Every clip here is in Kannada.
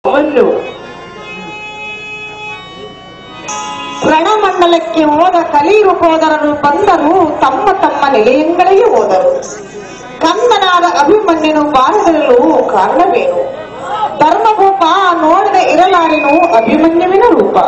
ಅವನ್ನು ರಣಮಂಡಲಕ್ಕೆ ಹೋದ ಕಲೀರು ಹೋದರರು ಬಂದರು ತಮ್ಮ ತಮ್ಮ ನೆಲೆಯಂಗಳಿಗೆ ಹೋದರು ಕಂದನಾದ ಅಭಿಮನ್ಯನು ಬಾರದಿರಲು ಕಾರಣವೇನು ಧರ್ಮಭೂಪ ನೋಡದೆ ಇರಲಾರೆನು ಅಭಿಮನ್ಯುವಿನ ರೂಪ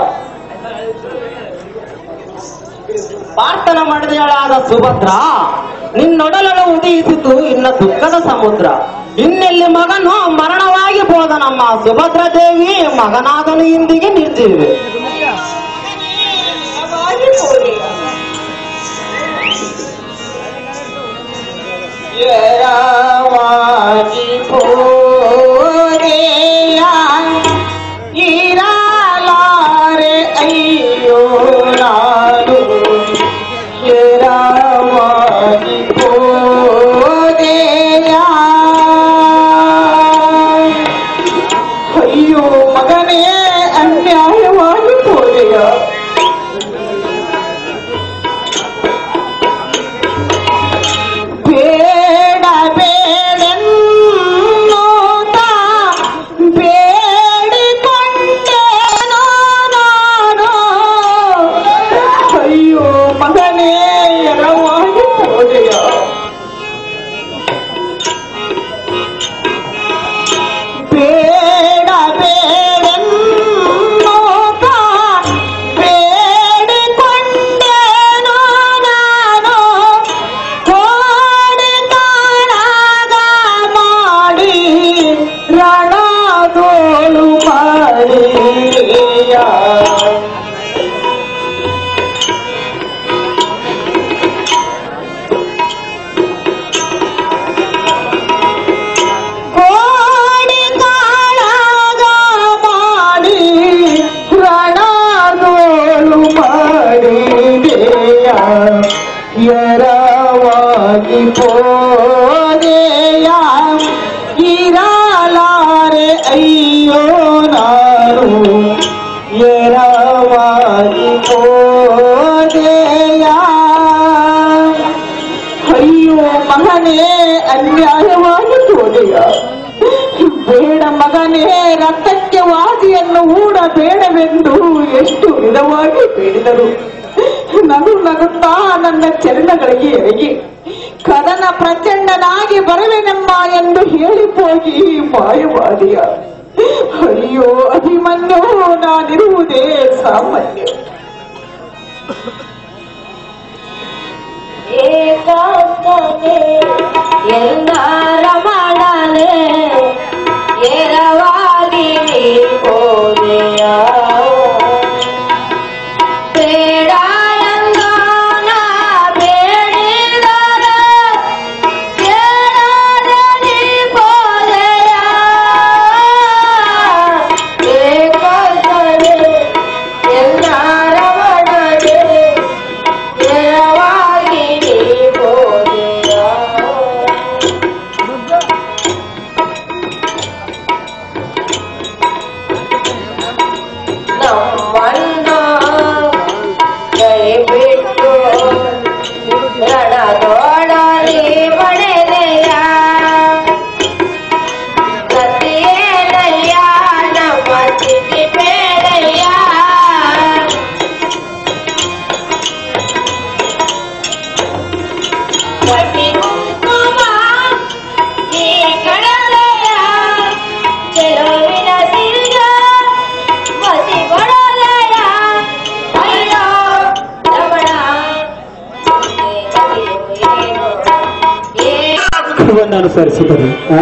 ಪಾರ್ಥನ ಮಡದಿಯಳಾದ ಸುಭದ್ರ ನಿನ್ನೊಡಲಳು ಉದಯಿಸಿತು ಇನ್ನ ದುಃಖದ ಸಮುದ್ರ ಇನ್ನೆಲ್ಲಿ ಮಗನು ಮರಣವಾಗಿ ಹೋದ ನಮ್ಮ ಸುಭದ್ರ ದೇವಿ ಮಗನಾದನು ಇಂದಿಗೆ ನಿರ್ಜೀವಿ ಎರವಾಗಿ ಹೋದೆಯ ಇರಲಾರೆ ಅಯ್ಯೋ ನಾನು ಎರವಾಗಿ ಹೋದೆಯ ಅಯ್ಯೋ ಮಗನೇ ಅನ್ಯಾಯವಾಗಿ ಹೋದೆಯ ಬೇಡ ಬೇಡೆನ್ನೋತ ಬೇಡಿಕೊಂಡೇನೋ ನಾನು ಅಯ್ಯೋ ಮಗನೇ ಎರವಾಗಿ ಹೋದೆಯ ಬೇಡ ಬೇಡೆನ್ನೋತ ಬೇಡಿಕೊಂಡೇನೋ ನಾನು ಕೋಡಿ ಕಾಳಾಗ ಮಾಡಿ ರಣದೋಳು ಮಾಡಿಯ ಕೋಡಿ ಕಾಳಾಗ ಮಾಡಿ ರಣದೋಳು ಮಾಡಿದೆಯ ಎರವಾಗಿ ಪೋದೆಯ ಇರಲಾರೆ ಅಯ್ಯೋ ನಾನು ಎರವಾಗಿ ಪೋದೆಯ ಅಯ್ಯೋ ಮಗನೇ ಅನ್ಯಾಯವಾಗಿ ತೋದೆಯ ಬೇಡ ಮಗನೇ ರಕ್ತಕ್ಕೆ ವಾದಿಯನ್ನು ಹೂಡ ಬೇಡವೆಂದು ಎಷ್ಟು ವಿಧವಾಗಿ ಬೇಡಿದರು ನಗು ನಗುತ್ತಾ ನನ್ನ ಚರಣಗಳಿಗೆ ಎರಗಿ ಕದನ ಪ್ರಚಂಡನಾಗಿ ಬರುವೆನೆಮ್ಮ ಎಂದು ಹೇಳಿపోಗಿ ಮಾಯವಾದಿಯ ಅಯ್ಯೋ ಅಭಿಮನ್ಯು ನಾನಿರುವುದೇ ಸಾಮಾನ್ಯ ಏಕಾಂತನೆ ಎಲ್ಲರ ಮಾಡಲೆ ಎರವಾಗಿ ನೀ ಹೋದೆಯ ಬೇಡಾಯಂದು ನಾ ಬೇಡಿದರೆ ಕೇಳದೆ ನೀ ಹೋದೆಯ ಏಕಾಂತನೆ ಎಲ್ಲರ ಮಾಡಲೆ ಎರವಾಗಿ ನೀ ಹೋದೆಯ ನಮ್ಮಣ್ಣ ಕೈ ಬಿಟ್ಟು ರಣದೋಡಲಿ ಪಡೆದೆಯ ಸತಿಯೇನಯ್ಯ ನಮ್ಮ ಚಿತಿ ಬೇಡಯ್ಯ ಕಟ್ಟಿ ಕುಂಕುಮ ಈ ಕಡಲೆಯ ಚೆಲುವಿನ ತಿರುಗ ಮತಿ ಕೊಡಲೆಯ ಅಯ್ಯೋ ರಮಣ ಏನು ಅನುಸರಿಸಿದರು ಆ?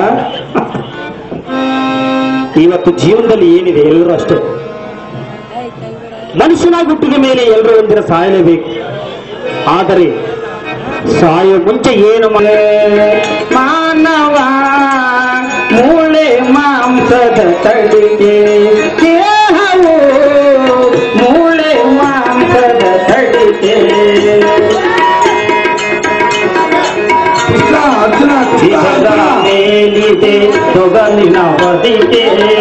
ಇವತ್ತು ಜೀವನದಲ್ಲಿ ಏನಿದೆ ಎಲ್ಲರೂ ಅಷ್ಟೇ ಮನುಷ್ಯನಾಗಿ ಹುಟ್ಟಿದ ಮೇಲೆ ಎಲ್ಲರೂ ಒಂದಿನ ಸಾಯಲೇಬೇಕು ಆದರೆ ಸಾಯೋ ಮುಂಚೆ ಏನು ಮಾ- ಮಾನವ ಮೂಳೆ ಮಾಂಸದ ತಡಿಗೆ ದೇಹವು ಮೂಳೆ ಮಾಂಸದ ತಡಿಗೆ ಜೀವದ ಮೇಲಿದೆ ತೊಗಲಿನ ಬದಿಗೆ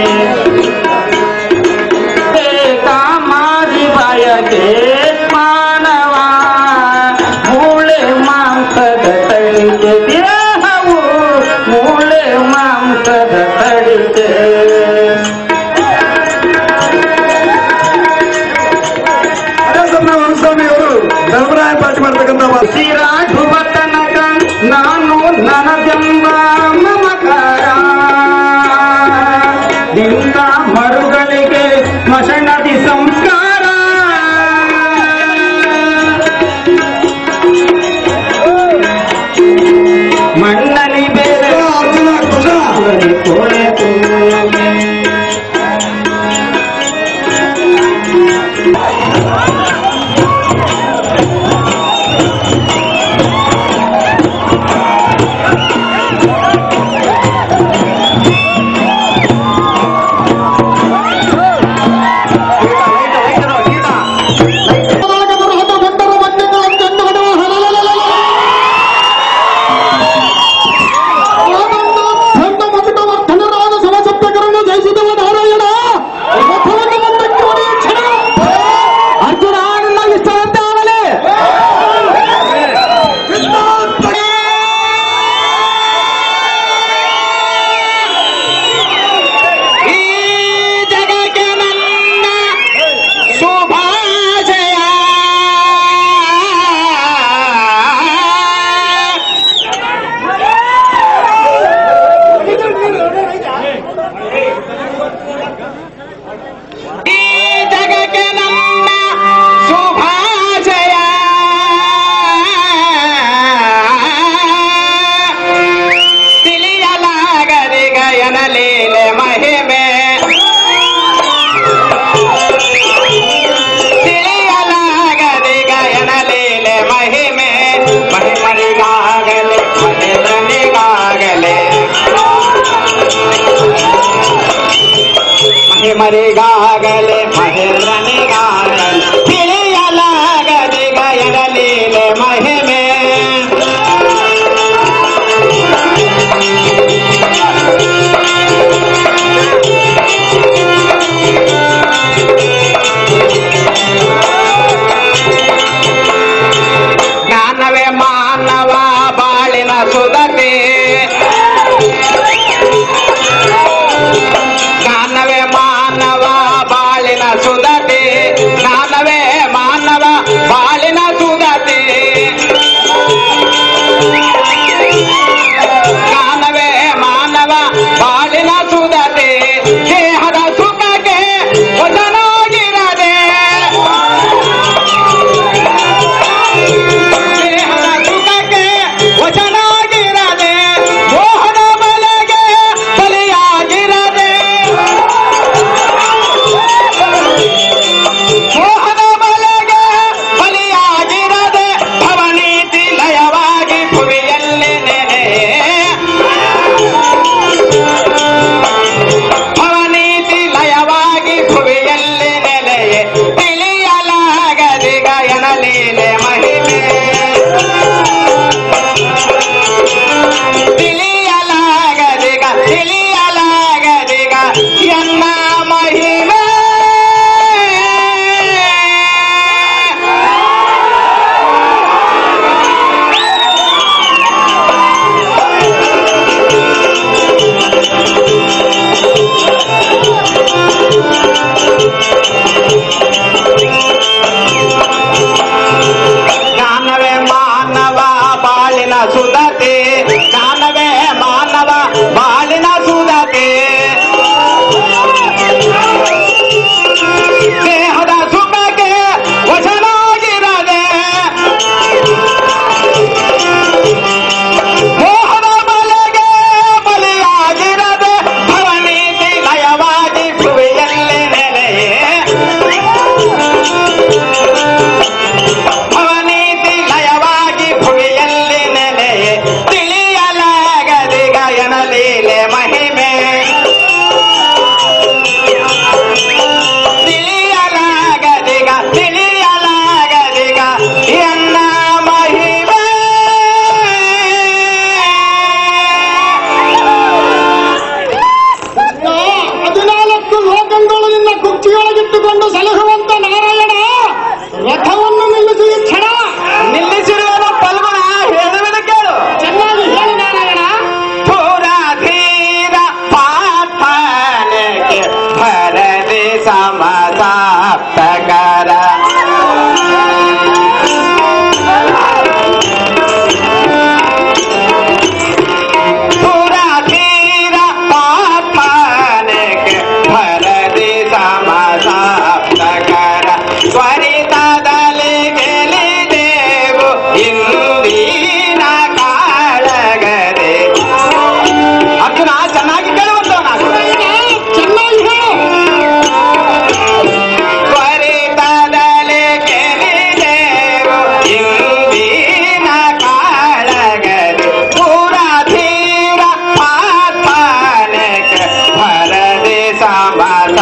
ಕಾಮಾದಿ ಬಯಕೆ ಮಾನವ ಮೂಳೆ ಮಾಂಸದ ತಳಿಕೆ ದೇಹವು ಮೂಳೆ ಮಾಂಸದ ತಳಿಕೆ ಇಂಥ ಮರುಗಳಿಗೆ ಮಸಣದಿ ಸಂಸ್ಕಾರ ಮಣ್ಣಲ್ಲಿ ಬೇರೆ ಕೊಳೆತು ಅರ್ಜುನ ನಿನ್ನ ಇಷ್ಟವಂತೆ ಆಗಲಿ ಈ ಜಗಕ್ಕೆ ನನ್ನ ಶುಭಾಶಯ ಈ ಜಗಕ್ಕೆ ನನ್ನ ಶುಭಾಶಯ ತಿಳಿಯಲಾಗದೆ ಗಯನ ಲೀಲೆ ಮಹಿಮೆ ತಿಳಿಯಲಾಗದೆ ಗಯನ ಲೀಲೆ ಮಹಿಮೆ ಮಹಿಮರಿಗಾಗಲೆ ಮಹಿಮನಿಗಾಗಲೆ ಮಹಿಮರಿಗಾಗಲೆ ಮಹೇಂದ್ರನಿಗಾಗಲೆ ತಿಳಿಯಲಾಗದೆ ಗಯನ ಲೀಲೆ ಮಹಿಮೆ ಜ್ಞಾನವೇ ಮಾನವ ಬಾಳಿನ ಸುಧತೆ ಜ್ಞಾನವೇ ಮಾನವ ಬಾಳಿನ ಸುಧತೆ ಜ್ಞಾನವೇ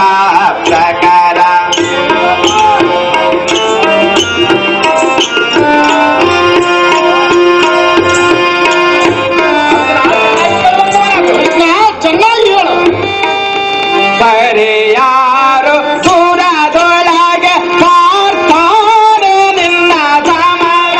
ಸಾಪ್ತಕರ ಚೆನ್ನಾಗಿ ಹೇಳು ಸರಿಯಾರು ಪುರದೊಳಗೆ ಕಾರ್ತಾನೆ ನಿನ್ನ ಸಮರ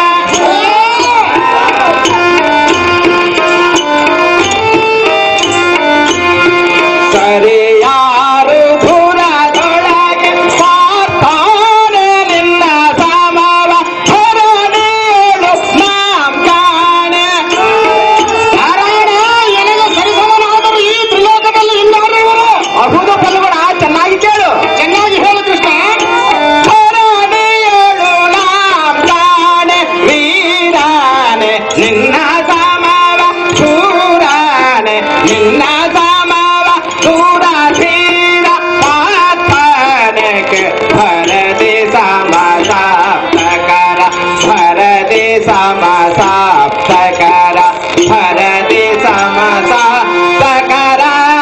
ಸರಿಯಾರು ಪುರದೊಳಗೆ ಕಾರ್ತಾನೆ ನಿನ್ನ ಸಮವ ಹೊರನೇಳು ನಾಂ ಕಾಣೆ ನಾರಾಯಣ ಎನಗೆ ಸರಿಸಮನಾದರೂ ಈ ತ್ರಿಲೋಕದಲ್ಲಿ ಇನ್ನಾರು ಇವರು ಅಹುದು ಫಲಗುಣ ಚೆನ್ನಾಗಿ ಕೇಳು ಚೆನ್ನಾಗಿ ಹೇಳು ಕೃಷ್ಣ ಹೊರನೇಳು ನಾಂ ಕಾಣೆ ವೀರಾನೆ ನಿನ್ನ ಸಮವ ಶೂರಾನೆ ನಿನ್ನ ಸಮವ ಶೂರ ಧೀರ ಪಾತನಕ್ಕೆ ಭರತಿ ಸಮಸಾಪ್ತಕರ ಭರತಿ ಸಮಸಾಪ್ತಕರ ಭರತಿ ಸಮಸಾಪ್ತಕರ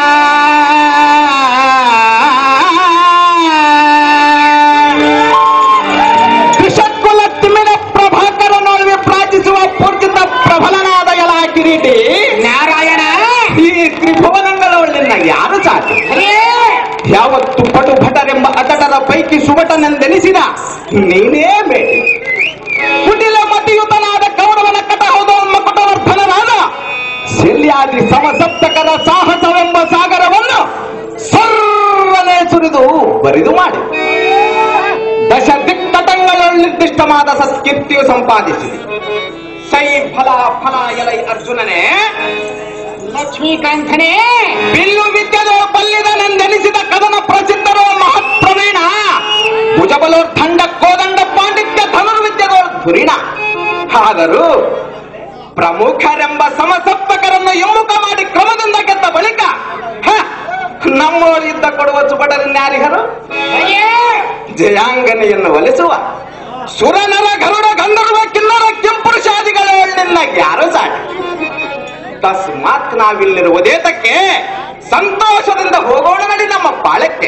ತ್ರಿಶತ್ಕುಲ ತಿಮ್ಮಿನ ಪ್ರಭಾಕರ ನಡುವೆ ಪ್ರಾರ್ಥಿಸುವ ಪೂರ್ಜಿತ ಪ್ರಬಲನಾದ ಎಲ ಕಿರೀಟಿ ನಾರಾಯಣ ಈ ತ್ರಿಭುವನಗಳೊಳ್ಳಿನ ಯಾರು ಸಾಧ್ಯ ಅರೇ ಯಾವತ್ತು ಪಟು ಭಟರೆಂಬ ಅಟಟರ ಪೈಕಿ ಸುಭಟನೆಂದೆನಿಸಿದ ನೀನೇ ಬೇಟಿ ಕುಟಿಲ ಮತಿಯುತನಾದ ಕೌರವನ ಕಟಹೋದ ಮಕುಟವರ್ಧನನಾದ ಶಲ್ಯಾದಿ ಸಮಸಪ್ತಕರ ಸಾಹಸವೆಂಬ ಸಾಗರವನ್ನು ಸರ್ವನೆ ಸುರಿದು ಬರಿದು ಮಾಡಿ ದಶ ದಿಕ್ಕಟಗಳಲ್ಲಿ ನಿರ್ದಿಷ್ಟವಾದ ಸತ್ಕೀರ್ತಿಯು ಸಂಪಾದಿಸಿದೆ ಸೈ ಫಲ ಫಲ ಎಲೈ ಅರ್ಜುನನೇ ಲಕ್ಷ್ಮೀಕಾಂತನೇ ಬಿಲ್ಲು ವಿದ್ಯೆದೋ ಬಲ್ಲಿದನೆಂದೆನಿಸಿದ ಕದನ ಪ್ರಸಿದ್ಧರೋ ಮಹತ್ಪ್ರವೀಣ ಭುಜಬಲೋರ್ ಖಂಡ ಕೋದಂಡ ಪಾಂಡಿತ್ಯ ಧನುರ್ವಿದ್ಯದೋ ಧುರಿಣ ಆದರೂ ಪ್ರಮುಖರೆಂಬ ಸಮಸಪ್ತಕರನ್ನು ಎಮ್ಮುಖ ಮಾಡಿ ಕ್ರಮದಿಂದ ಗೆದ್ದ ಬಳಿಕ ಹ, ನಮ್ಮೋಳು ಯುದ್ಧ ಕೊಡುವ ಸುಬಡರನ್ಯಾರಿಗರು ಜಯಾಂಗನೆಯನ್ನು ಒಲಿಸುವ ಸುರನರ ಗರುಡ ಗಂಧರ್ವ ಕಿನ್ನರ ಕೆಂಪುರುಷಾದಿಗಳ ಯಾರು ಸಾಟಿ ತಸ್ಮಾತ್ ನಾವಿಲ್ಲಿರುವುದೇತಕ್ಕೆ ಸಂತೋಷದಿಂದ ಹೋಗೋಣ ನಡಿ ನಮ್ಮ ಬಾಳಕ್ಕೆ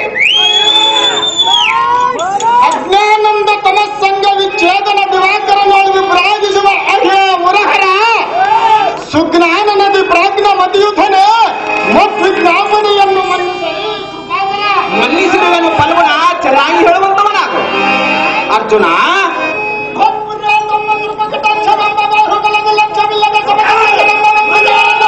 ಅಜ್ಞಾನಂದ ತಮಸ್ಸಂಗ ವಿಚ್ಛೇದನ ದಿವಾಕರ ನೋಡಿ ಪ್ರಾಗಿಸುವ ಅಹೇ ಮುರಹರ ಸುಜ್ಞಾನ ನದಿ ಪ್ರಾಜ್ಞ ಮತಿಯುಧನೆ ಮತ್ತು ಜ್ಞಾಪನೆಯನ್ನು ಮನ್ನಿಸಿ ಕೃಪಾಕರ. ಮನ್ನಿಸಿರುವನು ಫಲಗುಣ ಚೆನ್ನಾಗಿ ಹೇಳುವಂತವನಾಗು ಅರ್ಜುನ ಭಕ್ಪುರ ತಮ್ಮ ಕೃಪಕಟಾಕ್ಷ ನಮ್ಮ ಬಾಹುಬಲದ ಲಕ್ಷ್ಯವಿಲ್ಲದ ಸಮತಲಗಳನ್ನ ನಂಬಿದೆಯಾದ.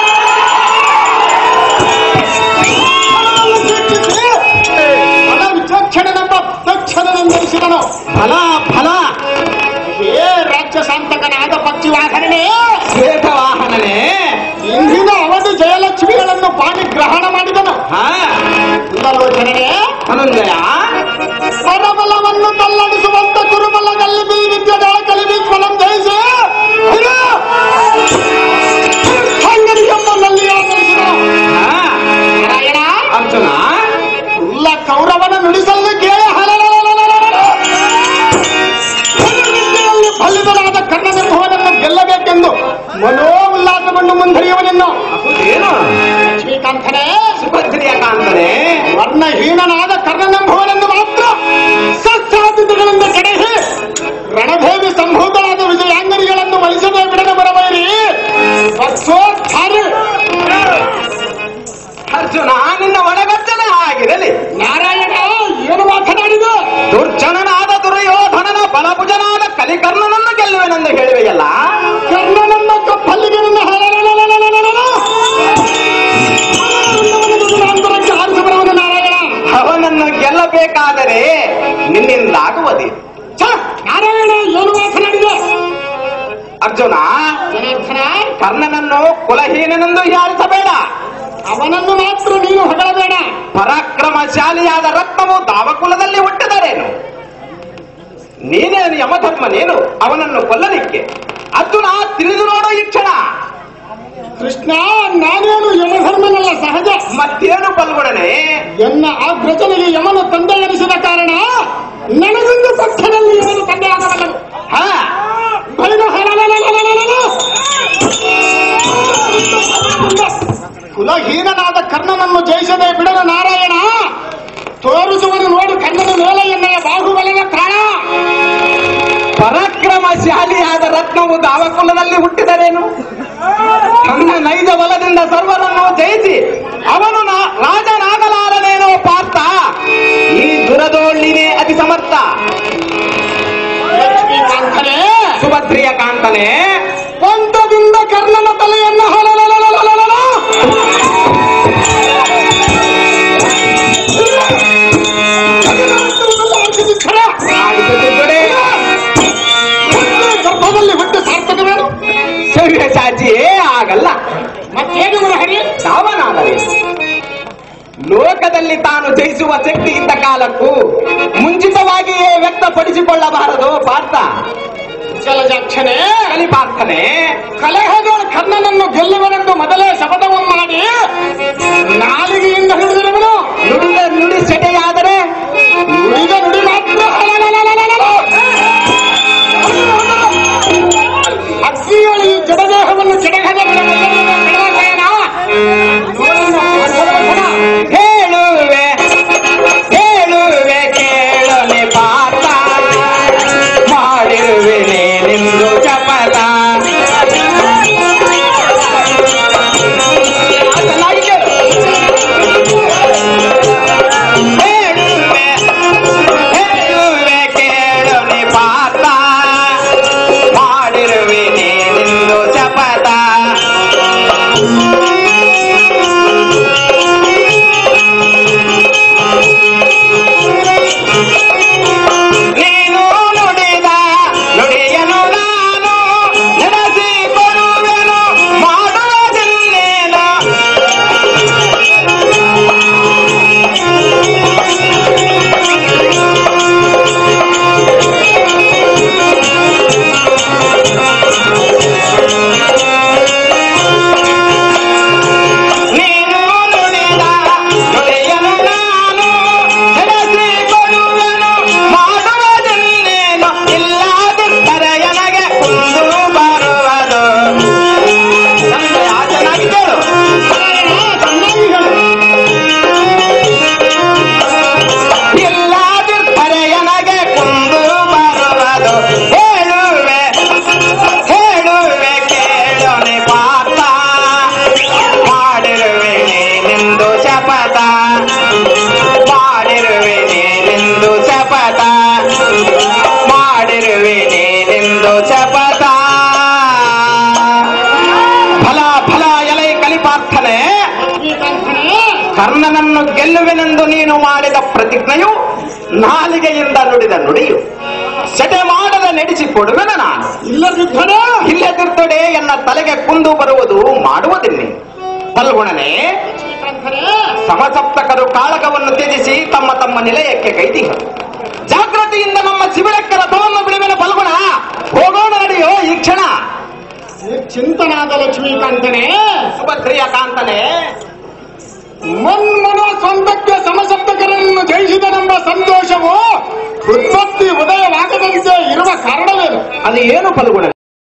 ಚಿಂತಿಸಿ, ಫಲ ವಿಚಕ್ಷಣನೆಂಬ ತಕ್ಷಣನೆಂದರಿಸಿದನು ಫಲ ಫಲ ಏ ರಾಜ್ಯಶಾಂತಕನಾದ ಪಕ್ಷಿವಾಹನನೇ ಶ್ವೇತವಾಹನನೇ ಇಂದಿನ ಅವಧಿ ಜಯಲಕ್ಷ್ಮಿಗಳನ್ನು ಪಾಣಿಗ್ರಹಣ ಮಾಡಿದನು ಹಾ ಸುಂದರೋಚನನೇ ಧನುಂಜಯ ಪರಬಲವನ್ನು ತಲ್ಲಡಿಸುವಂತ ಕುರುಬಲದಲ್ಲಿ ಬೀವಿದ್ಯದ ಕಲಿಬೀಸ್ವಲಂ ಜಯಿಸಿ ಅಂಗಡಿ ಎಂಬಲ್ಲಿ ಆಚರಿಸಿದನು ಹಾ ನಾರಾಯಣ ಅರ್ಜುನ ಉಲ್ಲ ಕೌರವನ ನುಡಿಸಲು ಕೇಳಿ ಹಲಲಲಲಲಲಲ. ಧನುರ್ವಿದ್ಯೆಯಲ್ಲಿ ಫಲಿತನಾದ ಕರ್ಣನೆಂಬುವನನ್ನು ಗೆಲ್ಲಬೇಕೆಂದು ಮನೋಲ್ಲಾಸಗೊಂಡು ಮುಂದರಿಯುವನೆನ್ನು ಏನು ಶ್ರೀಕಾಂತನೇ ಸುಭದ್ರಿಯ ಕಾಂತನೆ ವರ್ಣಹೀನನಾದ ಕರ್ಣನೆಂಬುವನೆಂದು ಮಾತ್ರ ಸತ್ಸಾಧ್ಯತೆಗಳಿಂದ ಕಡೆಹಿ ರಣಭೇದಿ ಸಂಭೂತರಾದ ವಿಜಯಾಂಗನಿಗಳನ್ನು ಒಲಿಸದೆ ಬಿಡದೆ ಬರಬೈರಿ ಭಕ್ತೋದ್ಧಾರಿ ಅರ್ಜುನ ನಿನ್ನ ಒಣಗರ್ಜನೆ ಆಗಿರಲಿ ನಾರಾಯಣ ಏನು ಮಾತನಾಡಿದ ದುರ್ಜನನಾದ ದುರ್ಯೋಧನನ ಬಲಭುಜನಾದ ಕಲಿಕರ್ಣನನ್ನು ಗೆಲ್ಲುವೆನೆಂದು ಹೇಳುವೆಯಲ್ಲ ಕರ್ಣನನ್ನ ಕಪ್ಪಲ್ಲಿಗೆ ನನ್ನ ಅಂತರಕ್ಕೆ ಹಾರಿಸಿ ಬರುವುದು ನಾರಾಯಣ ಅವನನ್ನು ಗೆಲ್ಲಬೇಕಾದರೆ ನಿನ್ನಿಂದಾಗುವುದೇ ಛ, ನಾರಾಯಣ ಏನು ಮಾತನಾಡಿದ ಅರ್ಜುನ ಜನಾರ್ದನ ಕರ್ಣನನ್ನು ಕುಲಹೀನನೆಂದು ಹೀಯಾಳಿಸಬೇಡ ಅವನನ್ನು ಮಾತ್ರ ನೀನು ಹೊಗಳಬೇಡ ಪರಾಕ್ರಮಶಾಲಿಯಾದ ರತ್ನವು ದಾವಕುಲದಲ್ಲಿ ಹುಟ್ಟಿದರೇನು ನೀನೇನು ಯಮಧರ್ಮ ನೀನು ಅವನನ್ನು ಕೊಲ್ಲಲಿಕ್ಕೆ ಅರ್ಜುನ ತಿಳಿದು ನೋಡು ಈ ಕ್ಷಣ ಕೃಷ್ಣ ನಾನೇನು ಯಮಧರ್ಮನಲ್ಲ ಸಹಜ ಮತ್ತೇನು ಪಲ್ಗುಣನೆ ಎನ್ನ ಆಗ್ರಜನಿಗೆ ಯಮನ ತಂದೆ ಎನಿಸಿದ ಕಾರಣ ನನಗೊಂದು ಪಕ್ಷದಲ್ಲಿ ಯಮನ ತಂದೆ ಆಗಬಲ್ಲನು ಹಾ ಬೈದು ಹಲಲಲಲಲಲಲ. ಕುಲಹೀನನಾದ ಕರ್ಣನನ್ನು ಜಯಿಸದೆ ಬಿಡದ ನಾರಾಯಣ ತೋರಿಸುವುದು ನೋಡು ಕನ್ನಡ ಮೇಲೆ ಎನ್ನೆಯ ಬಾಹುಬಲನ ಪ್ರಾಣ ಪರಾಕ್ರಮಶಾಲಿಯಾದ ರತ್ನವು ದಾವಕುಲದಲ್ಲಿ ಹುಟ್ಟಿದರೇನು ತನ್ನ ನೈಜ ಬಲದಿಂದ ಸರ್ವರನ್ನು ಜಯಿಸಿ ಅವನು ನಾ- ರಾಜನಾಗಲಾರನೇನೋ ಪಾರ್ಥ ಈ ದುರದೋಳ್ಳಿನೇ ಅತಿ ಸಮರ್ಥ ಲಕ್ಷ್ಮೀಕಾಂತನೇ ಸುಭದ್ರಿಯ ಕಾಂತನೇ ಪಂಥದಿಂದ ಕರ್ಣನ ತಲೆಯನ್ನು ಹೊಲಲಲಲಲಲಲ. ಕ್ಷಣ. ಆಡಿಸುತ್ತಿದ್ದುಡೆ. ಗರ್ಭದಲ್ಲಿ ಹುಟ್ಟು ಸಾರ್ಥಕವೇನು ಸವ್ಯ ಚಾಚಿಯೇ ಆಗಲ್ಲ ಮತ್ತೇನು ಹರಿ ಸಾವನಾದರೆ ಲೋಕದಲ್ಲಿ ತಾನು ಜಯಿಸುವ ಶಕ್ತಿ ಇದ್ದ ಕಾಲಕ್ಕೂ ಮುಂಚಿತವಾಗಿಯೇ ವ್ಯಕ್ತಪಡಿಸಿಕೊಳ್ಳಬಾರದು ಪಾರ್ಥ ಜಲಜಾಕ್ಷನೇ ಕಲಿಪಾರ್ಥನೆ ಕಲಹದೋಳು ಕರ್ಣನನ್ನು ಗೆಲ್ಲುವನೆಂದು ಮೊದಲೇ ಶಪಥವನ್ನು ಮಾಡಿ ನಾಲಿಗೆಯಿಂದ ಹಿಡಿದಿರುವನು ನುಡಿದ ನುಡಿ ಸೆಟೆಯಾದರೆ ನುಡಿದ ನುಡಿ ಮಾತ್ರ ಹಲಲಲಲಲಲ. ಅಗ್ನಿಯೊಳು ಈ ಜಡದೇಹವನ್ನು ಕೆಡಗದ ಹೇಳುವೆ ಹೇಳುವೆ ಕೇಳನೆ ಪಾರ್ಥ ಮಾಡಿರುವೆ ನಿಂದು ಜಪದ ಚೆನ್ನಾಗಿ ಕೇಳು. ಹೇಳುವೆ ಹೇಳುವೆ ಕೇಳನೆ ಪಾರ್ಥ ಮಾಡಿರುವೆ ನಿಂದು ಜಪದ ನೀನು ನುಡಿದ ನುಡಿಯನು ನಾನು ನಡೆಸಿ ಕೊಡುವೆನು ಮಾಡುವುದಿಲ್ಲೇನು ನೀನು ನುಡಿದ ನುಡಿಯನು ನಾನು ನಡೆಸಿ ಕೊಡುವೆನು ಮಾಡುವುದಿಲ್ಲೇನು ಇಲ್ಲದಿದ್ದರೆ ನನಗೆ ಕುಂದು ಬರುವುದು ನನ್ನ ಯಾಚನಾಗಿ ಕೇಳು ಇಲ್ಲದಿದ್ದರೆ ನನಗೆ ಕುಂದು ಬರುವುದು ಹೇಳುವೆ ಹೇಳುವೆ ಕೇಳನೆ ಪಾತ ಮಾಡಿರುವೆ ನೀನೆಂದು ಶಪಥ ಮಾಡಿರುವೆ ನೀನೆಂದು ಶಪಥ ಮಾಡಿರುವೆ ನೀನೆಂದು ಶಪಥ ಫಲ ಫಲ ಎಲೆ ಕಲಿಪಾರ್ಥನೆ ಕರ್ಣನನ್ನು ಗೆಲ್ಲುವೆನೆಂದು ನೀನು ಮಾಡಿದ ಪ್ರತಿಜ್ಞೆಯು ನಾಲಿಗೆಯಿಂದ ನುಡಿದ ನುಡಿಯು ಸೆಟೆ ಮಾಡದ ನಡೆಸಿ ಕೊಡುವೆನ ನಾನು ಇಲ್ಲದಿದ್ದರೆ ಇಲ್ಲದಿರ್ತಡೆ ಎನ್ನ ತಲೆಗೆ ಕುಂದು ಬರುವುದು ಮಾಡುವುದಿಲ್ಲ ಫಲ್ಗುಣನೆ ಸಮಸಪ್ತಕರು ಕಾಳಗವನ್ನು ತ್ಯಜಿಸಿ ತಮ್ಮ ತಮ್ಮ ನಿಲಯಕ್ಕೆ ಕೈದಿಹರು ಜಾಗೃತಿಯಿಂದ ನಮ್ಮ ಶಿಬಿರಕ್ಕೆ ರಥವನ್ನು ಬಿಡುವೆನ ಫಲ್ಗುಣ ಹೋಗೋಣ ನಡೆಯೋ ಈ ಕ್ಷಣ ಚಿಂತನಾದ ಲಕ್ಷ್ಮೀಕಾಂತನೇ ಸುಭದ್ರಿಯ ಕಾಂತನೆ ಮನ್ಮನೋ ಸ್ವಂತಕ್ಕೆ ಸಮಶಬ್ದಕರನ್ನು ಜಯಿಸಿದನೆಂಬ ಸಂತೋಷವು ಉತ್ಪತ್ತಿ ಉದಯವಾಗದಂತೆ ಇರುವ ಕಾರಣವೇನು ಅದು ಏನು ಫಲ್ಗುಣನೆ